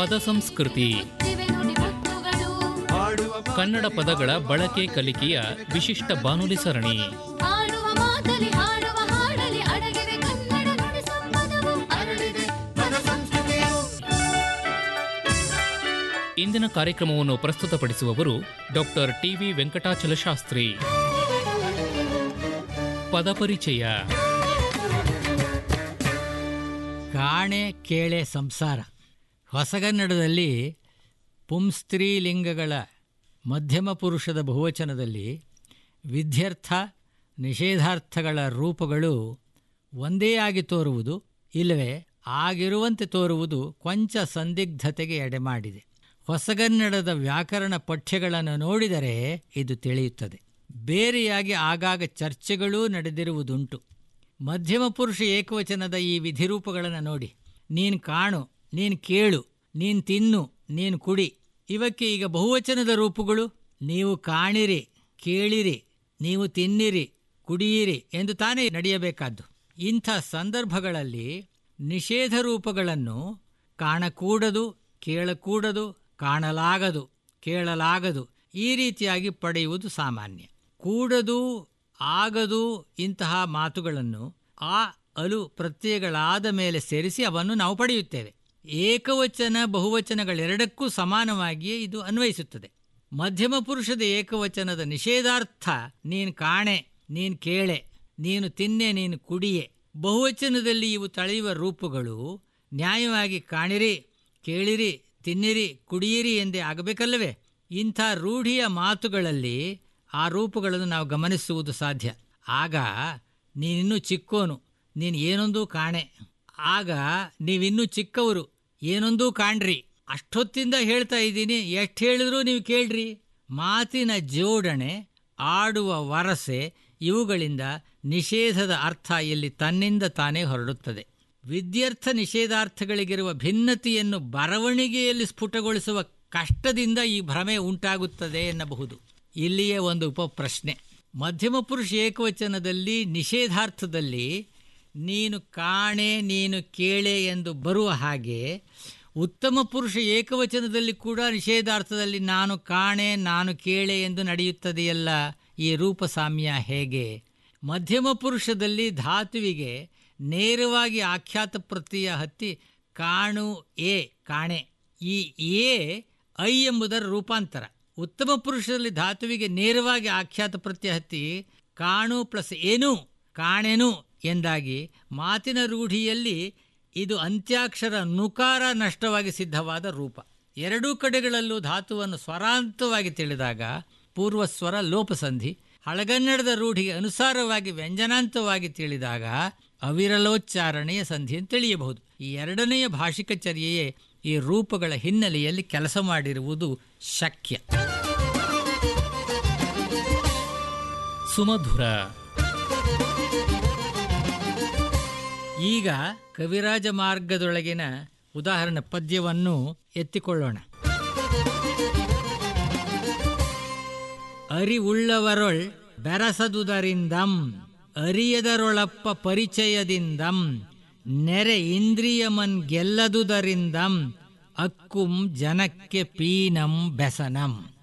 ಪದ ಸಂಸ್ಕೃತಿ ಮುತ್ತಿವೆ ನುಡಿಮುತ್ತುಗಳು ಕನ್ನಡ ಪದಗಳ ಬಳಕೆ ಕಲಿಕೆಯ ವಿಶಿಷ್ಟ ಬಾನುಲಿ ಸರಣಿ ಆಡುವ ಮಾತಲಿ ಹಾಡುವ ಹಾಡಲಿ ಅಡಗಿವೆ ಕನ್ನಡ ನುಡಿ ಸಂಪದವು ಅರಳಿದೆ ಪದ ಸಂಸ್ಕೃತಿಯು ಇಂದಿನ ಕಾರ್ಯಕ್ರಮವನ್ನು ಪ್ರಸ್ತುತಪಡಿಸುವವರು ಡಾಕ್ಟರ್ ಟಿವಿ ವೆಂಕಟಾಚಲ ಶಾಸ್ತ್ರಿ ಪದಪರಿಚಯ ಕಾಣೆ ಕೇಳೆ ಸಂಸಾರ ಹೊಸಗನ್ನಡದಲ್ಲಿ ಪುಂಸ್ತ್ರೀಲಿಂಗಗಳ ಮಧ್ಯಮ ಪುರುಷದ ಬಹುವಚನದಲ್ಲಿ ವಿದ್ಯರ್ಥ ನಿಷೇಧಾರ್ಥಗಳ ರೂಪಗಳು ಒಂದೇ ಆಗಿ ತೋರುವುದು ಇಲ್ಲವೇ ಆಗಿರುವಂತೆ ತೋರುವುದು ಕೊಂಚ ಸಂದಿಗ್ಧತೆಗೆ ಎಡೆಮಾಡಿದೆ ಹೊಸಗನ್ನಡದ ವ್ಯಾಕರಣ ಪಠ್ಯಗಳನ್ನು ನೋಡಿದರೆ ಇದು ತಿಳಿಯುತ್ತದೆ ಬೇರೆಯಾಗಿ ಆಗಾಗ ಚರ್ಚೆಗಳೂ ನಡೆದಿರುವುದುಂಟು ಮಧ್ಯಮ ಪುರುಷ ಏಕವಚನದ ಈ ವಿಧಿರೂಪಗಳನ್ನು ನೋಡಿ ನೀನು ಕಾಣು ನೀನು ಕೇಳು ನೀನು ತಿನ್ನು ನೀನು ಕುಡಿ ಇವಕ್ಕೆ ಈಗ ಬಹುವಚನದ ರೂಪಗಳು ನೀವು ಕಾಣಿರಿ ಕೇಳಿರಿ ನೀವು ತಿನ್ನಿರಿ ಕುಡಿಯಿರಿ ಎಂದು ತಾನೇ ನಡೆಯಬೇಕಾದ್ದು ಇಂಥ ಸಂದರ್ಭಗಳಲ್ಲಿ ನಿಷೇಧ ರೂಪಗಳನ್ನು ಕಾಣಕೂಡದು ಕೇಳಕೂಡದು ಕಾಣಲಾಗದು ಕೇಳಲಾಗದು ಈ ರೀತಿಯಾಗಿ ಪಡೆಯುವುದು ಸಾಮಾನ್ಯ ಕೂಡದು ಆಗದು ಇಂತಹ ಮಾತುಗಳನ್ನು ಆ ಅಲು ಪ್ರತ್ಯಯಗಳಾದ ಮೇಲೆ ಸೇರಿಸಿ ಅವನ್ನು ನಾವು ಪಡೆಯುತ್ತೇವೆ ಏಕವಚನ ಬಹುವಚನಗಳೆರಡಕ್ಕೂ ಸಮಾನವಾಗಿಯೇ ಇದು ಅನ್ವಯಿಸುತ್ತದೆ ಮಧ್ಯಮ ಪುರುಷದ ಏಕವಚನದ ನಿಷೇಧಾರ್ಥ ನೀನು ಕಾಣೆ ನೀನು ಕೇಳೆ ನೀನು ತಿನ್ನೆ ನೀನು ಕುಡಿಯೆ ಬಹುವಚನದಲ್ಲಿ ಇವು ತಳೆಯುವ ರೂಪಗಳು ನ್ಯಾಯವಾಗಿ ಕಾಣಿರಿ ಕೇಳಿರಿ ತಿನ್ನಿರಿ ಕುಡಿಯಿರಿ ಎಂದೇ ಆಗಬೇಕಲ್ಲವೇ ಇಂಥ ರೂಢಿಯ ಮಾತುಗಳಲ್ಲಿ ಆ ರೂಪಗಳನ್ನು ನಾವು ಗಮನಿಸುವುದು ಸಾಧ್ಯ ಆಗ ನೀನಿನ್ನೂ ಚಿಕ್ಕೋನು ನೀನು ಏನೊಂದೂ ಕಾಣೆ ಆಗ ನೀವಿನ್ನೂ ಚಿಕ್ಕವರು ಏನೊಂದೂ ಕಾಣ್ರಿ ಅಷ್ಟೊತ್ತಿಂದ ಹೇಳ್ತಾ ಇದ್ದೀನಿ ಎಷ್ಟು ಹೇಳಿದ್ರೂ ನೀವು ಕೇಳ್ರಿ ಮಾತಿನ ಜೋಡಣೆ ಆಡುವ ವರಸೆ ಇವುಗಳಿಂದ ನಿಷೇಧದ ಅರ್ಥ ಇಲ್ಲಿ ತನ್ನಿಂದ ತಾನೇ ಹೊರಡುತ್ತದೆ ವಿದ್ಯರ್ಥ ನಿಷೇಧಾರ್ಥಗಳಿಗಿರುವ ಭಿನ್ನತೆಯನ್ನು ಬರವಣಿಗೆಯಲ್ಲಿ ಸ್ಫುಟಗೊಳಿಸುವ ಕಷ್ಟದಿಂದ ಈ ಭ್ರಮೆ ಉಂಟಾಗುತ್ತದೆ ಎನ್ನಬಹುದು ಇಲ್ಲಿಯೇ ಒಂದು ಉಪಪ್ರಶ್ನೆ ಮಧ್ಯಮ ಪುರುಷ ಏಕವಚನದಲ್ಲಿ ನಿಷೇಧಾರ್ಥದಲ್ಲಿ ನೀನು ಕಾಣೆ ನೀನು ಕೇಳೆ ಎಂದು ಬರುವ ಹಾಗೆ ಉತ್ತಮ ಪುರುಷ ಏಕವಚನದಲ್ಲಿ ಕೂಡ ನಿಷೇಧಾರ್ಥದಲ್ಲಿ ನಾನು ಕಾಣೆ ನಾನು ಕೇಳೆ ಎಂದು ನಡೆಯುತ್ತದೆಯಲ್ಲ ಈ ರೂಪ ಸಾಮ್ಯ ಹೇಗೆ ಮಧ್ಯಮ ಪುರುಷದಲ್ಲಿ ಧಾತುವಿಗೆ ನೇರವಾಗಿ ಆಖ್ಯಾತ ಪ್ರತ್ಯಯ ಹತ್ತಿ ಕಾಣು ಎ ಕಾಣೆ ಈ ಎ ಐ ಎಂಬುದರ ರೂಪಾಂತರ ಉತ್ತಮ ಪುರುಷರಲ್ಲಿ ಧಾತುವಿಗೆ ನೇರವಾಗಿ ಆಖ್ಯಾತ ಪ್ರತ್ಯಯ ಹತ್ತಿ ಕಾಣು ಪ್ಲಸ್ ಏನು ಕಾಣೆನು ಎಂದಾಗಿ ಮಾತಿನ ರೂಢಿಯಲ್ಲಿ ಇದು ಅಂತ್ಯಾಕ್ಷರ ನುಕಾರ ನಷ್ಟವಾಗಿ ಸಿದ್ಧವಾದ ರೂಪ ಎರಡೂ ಕಡೆಗಳಲ್ಲೂ ಧಾತುವನ್ನು ಸ್ವರಾಂತವಾಗಿ ತಿಳಿದಾಗ ಪೂರ್ವಸ್ವರ ಲೋಪಸಂಧಿ ಹಳಗನ್ನಡದ ರೂಢಿಗೆ ಅನುಸಾರವಾಗಿ ವ್ಯಂಜನಾಂತವಾಗಿ ತಿಳಿದಾಗ ಅವಿರಲೋಚ್ಚಾರಣೆಯ ಸಂಧಿಯನ್ನು ತಿಳಿಯಬಹುದು ಈ ಎರಡನೆಯ ಭಾಷಿಕ ಚರ್ಯೆಯೇ ಈ ರೂಪಗಳ ಹಿನ್ನೆಲೆಯಲ್ಲಿ ಕೆಲಸ ಮಾಡಿರುವುದು ಶಕ್ಯ ಸುಮಧುರ ಈಗ ಕವಿರಾಜ ಮಾರ್ಗದೊಳಗಿನ ಉದಾಹರಣೆ ಪದ್ಯವನ್ನು ಎತ್ತಿಕೊಳ್ಳೋಣ ಅರಿವುಳ್ಳವರೊಳ್ ಬೆರಸದುದರಿಂದಂ ಅರಿಯದರೊಳಪ್ಪ ಪರಿಚಯದಿಂದಂ ನೆರೆ ಇಂದ್ರಿಯಮನ್ ಗೆಲ್ಲದುದರಿಂದಂ ಅಕ್ಕುಂ ಜನಕ್ಕೆ ಪೀನಂ ಬೆಸನಂ